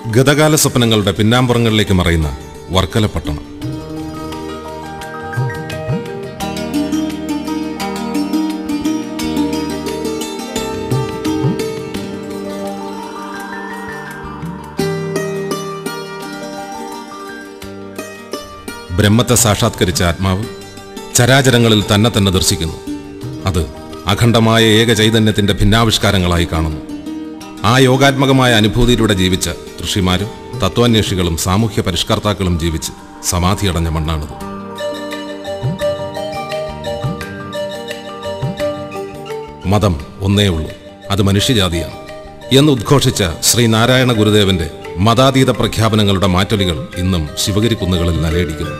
ഗതകാല സ്വപ്നങ്ങളുടെ പിന്നാമ്പുറങ്ങളിലേക്ക് മറയുന്ന വർക്കല പട്ടണം ബ്രഹ്മത്തെ സാക്ഷാത്കരിച്ച ആത്മാവ് ചരാചരങ്ങളിൽ തന്നെ തന്നെ ദർശിക്കുന്നു അത് അഖണ്ഡമായ ഏക ചൈതന്യത്തിന്റെ ഭിന്നാവിഷ്കാരങ്ങളായി കാണുന്നു ആ യോഗാത്മകമായ അനുഭൂതിയിലൂടെ ജീവിച്ച ഋഷിമാരും തത്വാന്വേഷികളും സാമൂഹ്യ പരിഷ്കർത്താക്കളും ജീവിച്ച് സമാധിയടഞ്ഞ മണ്ണാണിത് മതം ഒന്നേ ഉള്ളൂ അത് മനുഷ്യജാതിയാണ് എന്ന് ഉദ്ഘോഷിച്ച ശ്രീനാരായണ ഗുരുദേവന്റെ മതാതീത പ്രഖ്യാപനങ്ങളുടെ മാറ്റൊലികൾ ഇന്നും ശിവഗിരി കുന്നുകളിൽ നിലയടിക്കുന്നു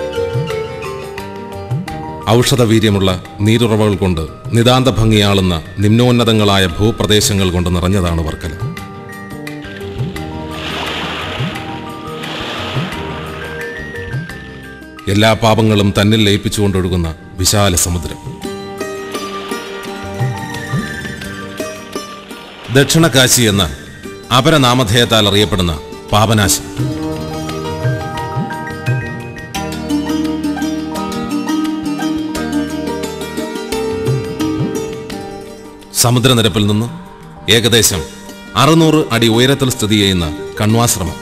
ഔഷധവീര്യമുള്ള നീരുറവകൾ കൊണ്ട് നിതാന്ത ഭംഗിയാളുന്ന നിമ്നോന്നതങ്ങളായ ഭൂപ്രദേശങ്ങൾ കൊണ്ട് നിറഞ്ഞതാണ് വർക്കല എല്ലാ പാപങ്ങളും തന്നിൽ ലയിപ്പിച്ചുകൊണ്ടൊഴുകുന്ന വിശാല സമുദ്രം ദക്ഷിണ കാശി എന്ന അപരനാമധേയത്താൽ അറിയപ്പെടുന്ന പാപനാശി സമുദ്രനിരപ്പിൽ നിന്ന് ഏകദേശം അറുന്നൂറ് അടി ഉയരത്തിൽ സ്ഥിതി ചെയ്യുന്ന കണ്വാശ്രമം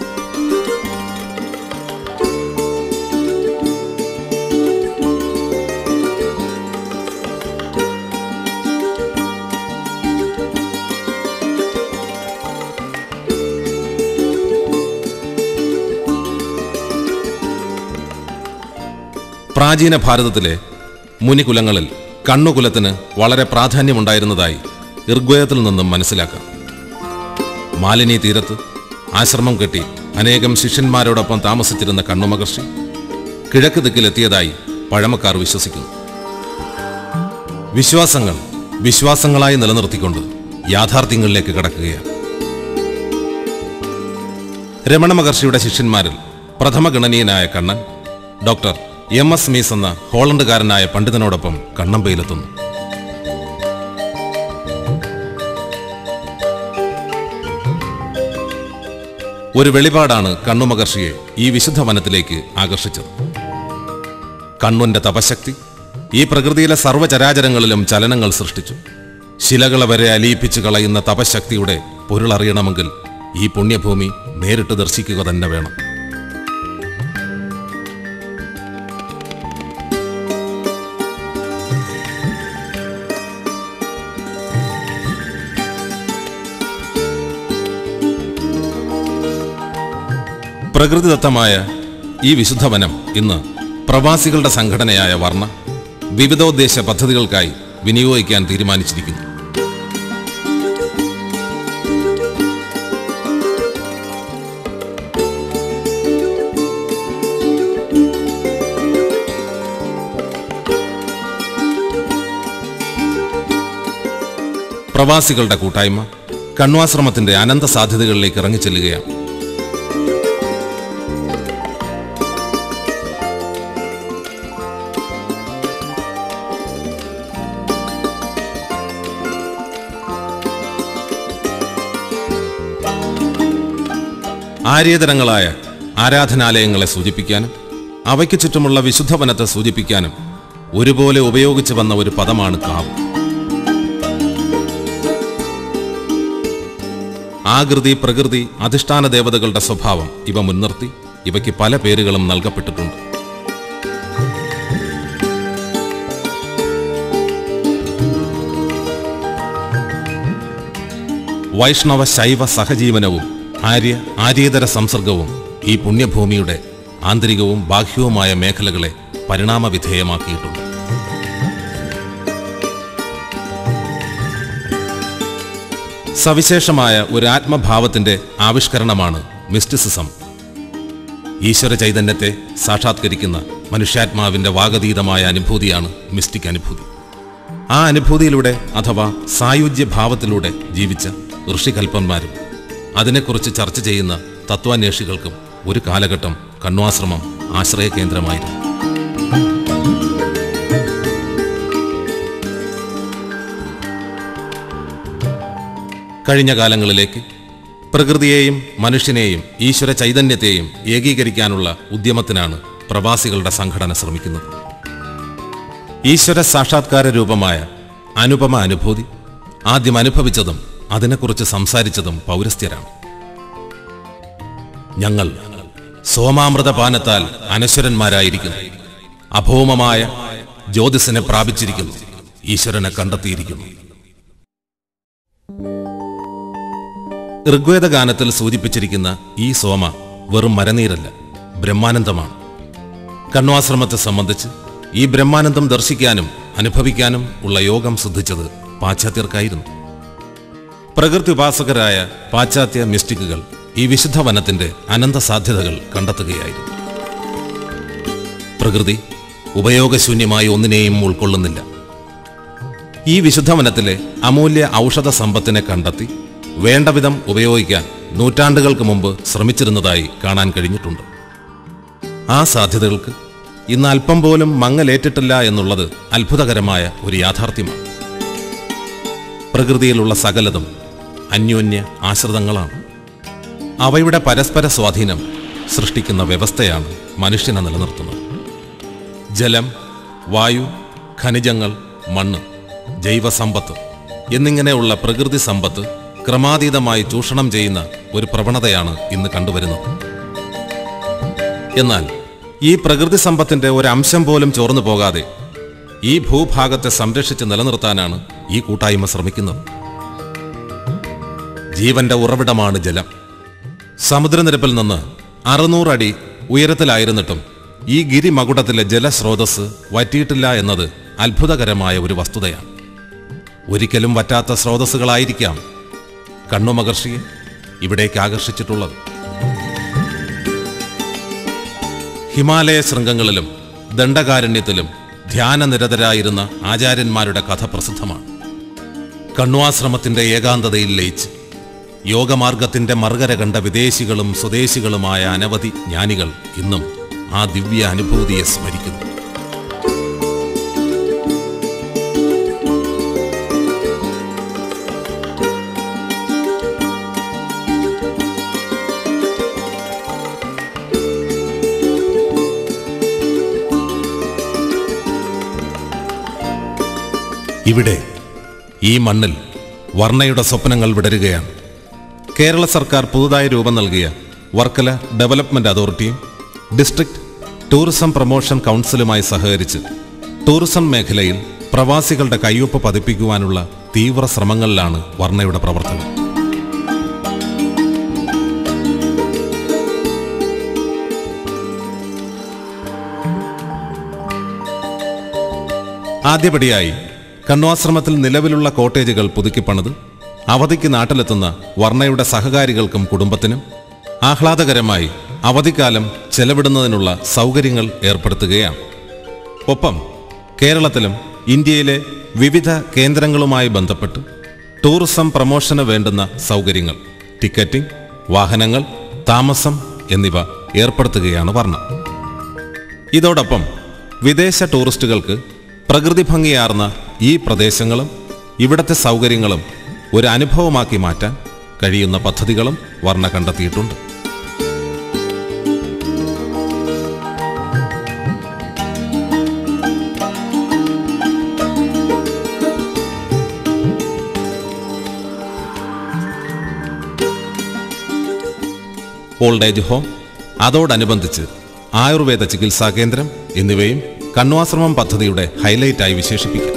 പ്രാചീന ഭാരതത്തിലെ മുനികുലങ്ങളിൽ കണ്ണുകുലത്തിന് വളരെ പ്രാധാന്യമുണ്ടായിരുന്നതായി ഋഗ്വേദത്തിൽ നിന്നും മനസ്സിലാക്കാം മാലിനി തീരത്ത് ആശ്രമം കെട്ടി അനേകം ശിഷ്യന്മാരോടൊപ്പം താമസിച്ചിരുന്ന കണ്ണുമഹർഷി കിഴക്ക് ദിക്കിലെത്തിയതായി പഴമക്കാർ വിശ്വസിക്കുന്നു വിശ്വാസങ്ങൾ വിശ്വാസങ്ങളായി നിലനിർത്തിക്കൊണ്ട് യാഥാർത്ഥ്യങ്ങളിലേക്ക് കടക്കുകയാണ് രമണ മഹർഷിയുടെ ശിഷ്യന്മാരിൽ പ്രഥമഗണനീയനായ Kannan doctor M S Mees എന്ന ഹോളണ്ടുകാരനായ പണ്ഡിതനോടൊപ്പം കണ്ണമ്പയിലെത്തുന്നു ഒരു വെളിപാടാണ് കണ്ണുമഹർഷിയെ ഈ വിശുദ്ധ വനത്തിലേക്ക് ആകർഷിച്ചത് കണ്ണുന്റെ തപശക്തി ഈ പ്രകൃതിയിലെ സർവ്വചരാചരങ്ങളിലും ചലനങ്ങൾ സൃഷ്ടിച്ചു ശിലകളെ വരെ അലിയിപ്പിച്ചു കളയുന്ന തപശക്തിയുടെ പൊരുളറിയണമെങ്കിൽ ഈ പുണ്യഭൂമി നേരിട്ട് ദർശിക്കുക തന്നെ വേണം പ്രകൃതിദത്തമായ ഈ വിശുദ്ധ വനം ഇന്ന് പ്രവാസികളുടെ സംഘടനയായ വർണ്ണ വിവിധോദ്ദേശ പദ്ധതികൾക്കായി വിനിയോഗിക്കാൻ തീരുമാനിച്ചിരിക്കുന്നു പ്രവാസികളുടെ കൂട്ടായ്മ കണ്വാശ്രമത്തിന്റെ അനന്ത സാധ്യതകളിലേക്ക് ഇറങ്ങിച്ചെല്ലുകയാണ് ആര്യേതരങ്ങളായ ആരാധനാലയങ്ങളെ സൂചിപ്പിക്കാനും അവയ്ക്ക് ചുറ്റുമുള്ള വിശുദ്ധ വനത്തെ സൂചിപ്പിക്കാനും ഒരുപോലെ ഉപയോഗിച്ചു വന്ന ഒരു പദമാണ് കാവ് ആകൃതി പ്രകൃതി അധിഷ്ഠാന ദേവതകളുടെ സ്വഭാവം ഇവ മുൻനിർത്തി ഇവയ്ക്ക് പല പേരുകളും നൽകപ്പെട്ടിട്ടുണ്ട് വൈഷ്ണവ ശൈവ സഹജീവനവും ആര്യ ആര്യേതര സംസർഗവും ഈ പുണ്യഭൂമിയുടെ ആന്തരികവും ബാഹ്യവുമായ മേഖലകളെ പരിണാമവിധേയമാക്കിയിട്ടുണ്ട് സവിശേഷമായ ഒരു ആത്മഭാവത്തിന്റെ ആവിഷ്കരണമാണ് മിസ്റ്റിസിസം ഈശ്വര ചൈതന്യത്തെ സാക്ഷാത്കരിക്കുന്ന മനുഷ്യാത്മാവിന്റെ വാഗതീതമായ അനുഭൂതിയാണ് മിസ്റ്റിക് അനുഭൂതി ആ അനുഭൂതിയിലൂടെ അഥവാ സായുജ്യ ഭാവത്തിലൂടെ ജീവിച്ച ഋഷികൽപ്പന്മാരും അതിനെക്കുറിച്ച് ചർച്ച ചെയ്യുന്ന തത്വാന്വേഷികൾക്കും ഒരു കാലഘട്ടം കണ്വാശ്രമം ആശ്രയ കേന്ദ്രമായിരുന്നു കഴിഞ്ഞ കാലങ്ങളിലേക്ക് പ്രകൃതിയെയും മനുഷ്യനെയും ഈശ്വര ചൈതന്യത്തെയും ഏകീകരിക്കാനുള്ള ഉദ്യമത്തിനാണ് പ്രവാസികളുടെ സംഘടന ശ്രമിക്കുന്നത് ഈശ്വര സാക്ഷാത്കാര രൂപമായ അനുപമ അനുഭൂതി ആദ്യം അനുഭവിച്ചതും അതിനെക്കുറിച്ച് സംസാരിച്ചതും പൗരസ്ത്യരാണ് ഞങ്ങൾ സോമാമൃത പാനത്താൽ അനശ്വരന്മാരായിരിക്കുന്നു അഭൗമമായ ജ്യോതിസിനെ പ്രാപിച്ചിരിക്കുന്നു ഈശ്വരനെ കണ്ടെത്തിയിരിക്കുന്നു ഋഗ്വേദ ഗാനത്തിൽ സൂചിപ്പിച്ചിരിക്കുന്ന ഈ സോമ വെറും മരനീരല്ല ബ്രഹ്മാനന്ദമാണ് കണ്വാശ്രമത്തെ സംബന്ധിച്ച് ഈ ബ്രഹ്മാനന്ദം ദർശിക്കാനും അനുഭവിക്കാനും ഉള്ള യോഗം സിദ്ധിച്ചത് പാശ്ചാത്യർക്കായിരുന്നു പ്രകൃതി ഉപാസകരായ പാശ്ചാത്യ മിസ്റ്റിക്കുകൾ ഈ വിശുദ്ധ വനത്തിന്റെ അനന്ത സാധ്യതകൾ കണ്ടെത്തുകയായിരുന്നു പ്രകൃതി ഉപയോഗശൂന്യമായ ഒന്നിനെയും ഉൾക്കൊള്ളുന്നില്ല ഈ വിശുദ്ധ വനത്തിലെ അമൂല്യ ഔഷധ സമ്പത്തിനെ കണ്ടെത്തി വേണ്ടവിധം ഉപയോഗിക്കാൻ നൂറ്റാണ്ടുകൾക്ക് മുമ്പ് ശ്രമിച്ചിരുന്നതായി കാണാൻ കഴിഞ്ഞിട്ടുണ്ട് ആ സാധ്യതകൾക്ക് ഇന്ന് അല്പം പോലും മങ്ങലേറ്റിട്ടില്ല എന്നുള്ളത് അത്ഭുതകരമായ ഒരു യാഥാർത്ഥ്യമാണ് പ്രകൃതിയിലുള്ള സകലതും അന്യോന്യ ആശ്രിതങ്ങളാണ് അവയുടെ പരസ്പര സ്വാധീനം സൃഷ്ടിക്കുന്ന വ്യവസ്ഥയാണ് മനുഷ്യനെ നിലനിർത്തുന്നത് ജലം വായു ഖനിജങ്ങൾ മണ്ണ് ജൈവസമ്പത്ത് എന്നിങ്ങനെയുള്ള പ്രകൃതി സമ്പത്ത് ക്രമാതീതമായി ചൂഷണം ചെയ്യുന്ന ഒരു പ്രവണതയാണ് ഇന്ന് കണ്ടുവരുന്നത് എന്നാൽ ഈ പ്രകൃതി സമ്പത്തിന്റെ ഒരു അംശം പോലും ചോർന്നു പോകാതെ ഈ ഭൂഭാഗത്തെ സംരക്ഷിച്ച് നിലനിർത്താനാണ് ഈ കൂട്ടായ്മ ശ്രമിക്കുന്നത് ജീവന്റെ ഉറവിടമാണ് ജലം സമുദ്രനിരപ്പിൽ നിന്ന് അറുന്നൂറടി ഉയരത്തിലായിരുന്നിട്ടും ഈ ഗിരിമകുടത്തിലെ ജലസ്രോതസ് വറ്റിയിട്ടില്ല എന്നത് അത്ഭുതകരമായ ഒരു വസ്തുതയാണ് ഒരിക്കലും വറ്റാത്ത സ്രോതസ്സുകളായിരിക്കാം കണ്ണുമഹർഷിയെ ഇവിടേക്ക് ആകർഷിച്ചിട്ടുള്ളത് ഹിമാലയ ശൃംഗങ്ങളിലും ദണ്ഡകാരണ്യത്തിലും ധ്യാനനിരതരായിരുന്ന ആചാര്യന്മാരുടെ കഥ പ്രസിദ്ധമാണ് കണ്വാശ്രമത്തിന്റെ ഏകാന്തതയിൽ ലയിച്ച് യോഗമാർഗത്തിന്റെ മറുകര കണ്ട വിദേശികളും സ്വദേശികളുമായ അനവധി ജ്ഞാനികൾ ഇന്നും ആ ദിവ്യ അനുഭൂതിയെ സ്മരിക്കുന്നു ഇവിടെ ഈ മണ്ണിൽ വർണ്ണയുടെ സ്വപ്നങ്ങൾ വിടരുകയാണ് കേരള സർക്കാർ പുതുതായി രൂപം നൽകിയ വർക്കല ഡെവലപ്മെന്റ് അതോറിറ്റിയും ഡിസ്ട്രിക്ട് ടൂറിസം പ്രൊമോഷൻ കൗൺസിലുമായി സഹകരിച്ച് ടൂറിസം മേഖലയിൽ പ്രവാസികളുടെ കയ്യൊപ്പ് പതിപ്പിക്കുവാനുള്ള തീവ്ര ശ്രമങ്ങളിലാണ് വർണ്ണയുടെ പ്രവർത്തനം ആദ്യപടിയായി കണ്വാശ്രമത്തിൽ നിലവിലുള്ള കോട്ടേജുകൾ പുതുക്കിപ്പണിത് അവധിക്ക് നാട്ടിലെത്തുന്ന വർണ്ണയുടെ സഹകാരികൾക്കും കുടുംബത്തിനും ആഹ്ലാദകരമായി അവധിക്കാലം ചെലവിടുന്നതിനുള്ള സൗകര്യങ്ങൾ ഏർപ്പെടുത്തുകയാണ് ഒപ്പം കേരളത്തിലും ഇന്ത്യയിലെ വിവിധ കേന്ദ്രങ്ങളുമായി ബന്ധപ്പെട്ട് ടൂറിസം പ്രമോഷന് വേണ്ടുന്ന സൗകര്യങ്ങൾ ടിക്കറ്റിംഗ് വാഹനങ്ങൾ താമസം എന്നിവ ഏർപ്പെടുത്തുകയാണ് വർണ്ണ ഇതോടൊപ്പം വിദേശ ടൂറിസ്റ്റുകൾക്ക് പ്രകൃതി ഭംഗിയാർന്ന ഈ പ്രദേശങ്ങളും ഇവിടത്തെ സൗകര്യങ്ങളും ഒരു അനുഭവമാക്കി മാറ്റാൻ കഴിയുന്ന പദ്ധതികളും വർണ്ണ കണ്ടെത്തിയിട്ടുണ്ട് ഓൾഡ് ഏജ് ഹോം അതോടനുബന്ധിച്ച് ആയുർവേദ ചികിത്സാ കേന്ദ്രം എന്നിവയും കണ്വാശ്രമം പദ്ധതിയുടെ ഹൈലൈറ്റായി വിശേഷിപ്പിക്കാം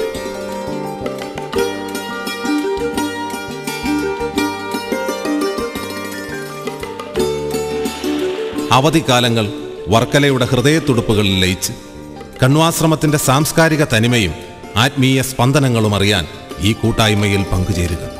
അവധിക്കാലങ്ങൾ വർക്കലയുടെ ഹൃദയത്തുടുപ്പുകളിൽ ലയിച്ച് കണ്വാശ്രമത്തിന്റെ സാംസ്കാരിക തനിമയും ആത്മീയ സ്പന്ദനങ്ങളും അറിയാൻ ഈ കൂട്ടായ്മയിൽ പങ്കുചേരുക